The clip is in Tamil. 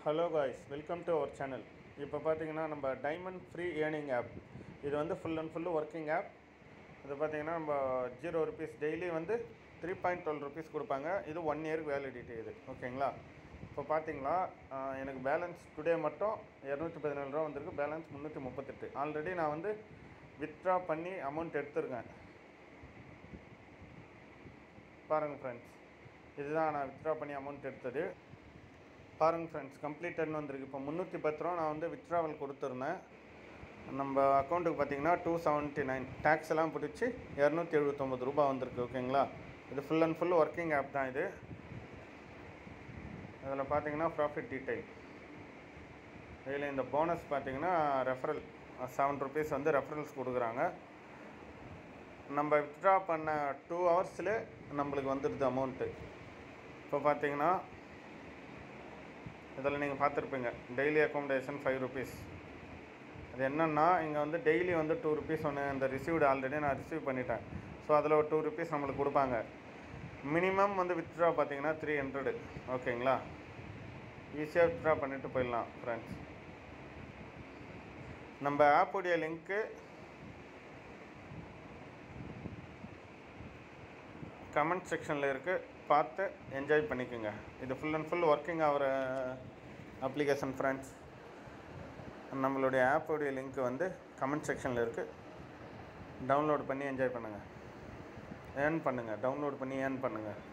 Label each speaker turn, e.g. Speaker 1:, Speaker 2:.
Speaker 1: hello guys welcome to our channel இப்போ பார்த்தீங்கன்னா நம்ம டைமண்ட் ஃப்ரீ ஏர்னிங் ஆப் இது வந்து full and full working app இது பார்த்தீங்கன்னா நம்ம ஜீரோ ருபீஸ் டெய்லி வந்து த்ரீ பாயிண்ட் டுவெல் ருபீஸ் கொடுப்பாங்க இது ஒன் இயருக்கு வேலிடிட்டி இது ஓகேங்களா இப்போ பார்த்தீங்களா ஆஹ், எனக்கு பேலன்ஸ் டுடே மட்டும் இரநூத்தி பதினேழு ரூபா வந்திருக்கு பேலன்ஸ் முந்நூற்றி முப்பத்தெட்டு ஆல்ரெடி நான் வந்து வித்ட்ரா பண்ணி அமௌண்ட் எடுத்திருக்கேன் பாருங்கள் ஃப்ரெண்ட்ஸ் இதுதான் நான் வித்ட்ரா பண்ணி அமௌண்ட் எடுத்தது பாருங்கள் ஃப்ரெண்ட்ஸ் கம்ப்ளீட்டட்னு வந்திருக்கு இப்போ முந்நூற்றி பத்து ரூபா நான் வந்து வித்ட்ராவல் கொடுத்துருந்தேன் நம்ம அக்கௌண்ட்டுக்கு பார்த்தீங்கன்னா டூ செவன்ட்டி நைன் டேக்ஸ் எல்லாம் பிடிச்சி இரநூத்தி எழுபத்தொம்பது ரூபா வந்திருக்கு ஓகேங்களா இது full and full working app தான் இது இதில் பார்த்தீங்கன்னா ப்ராஃபிட் டீடைல் இதில் இந்த போனஸ் பார்த்தீங்கன்னா ரெஃபரல் செவன் ருபீஸ் வந்து ரெஃபரல்ஸ் கொடுக்குறாங்க நம்ம வித்ட்ரா பண்ண டூ ஹவர்ஸில் நம்மளுக்கு வந்துடுது அமௌண்ட்டு இப்போ பார்த்தீங்கன்னா இதில் நீங்கள் பார்த்துருப்பீங்க டெய்லி அக்காமடேஷன் ஃபைவ் ருபீஸ் அது என்னென்னா இங்கே வந்து டெய்லி வந்து டூ ருபீஸ் ஒன்று இந்த ரிசீவ்டு ஆல்ரெடி நான் ரிசீவ் பண்ணிட்டேன் ஸோ அதில் ஒரு டூ ருபீஸ் நம்மளுக்கு கொடுப்பாங்க மினிமம் வந்து வித்ட்ரா பார்த்தீங்கன்னா த்ரீ ஹண்ட்ரடு ஓகேங்களா ஈஸியாக வித்ட்ரா பண்ணிவிட்டு போயிடலாம் ஃப்ரெண்ட்ஸ் நம்ம ஆப்புடைய லிங்க்கு கமெண்ட் செக்ஷனில் இருக்குது பார்த்து என்ஜாய் பண்ணிக்கோங்க இது ஃபுல் அண்ட் ஃபுல் ஒர்க்கிங் ஆகிற அப்ளிகேஷன் ஃப்ரெண்ட்ஸ் நம்மளுடைய ஆப்போடைய லிங்க் வந்து கமெண்ட் செக்ஷனில் இருக்குது டவுன்லோட் பண்ணி என்ஜாய் பண்ணுங்கள் ஏர்ன் பண்ணுங்கள் டவுன்லோட் பண்ணி ஏர்ன் பண்ணுங்கள்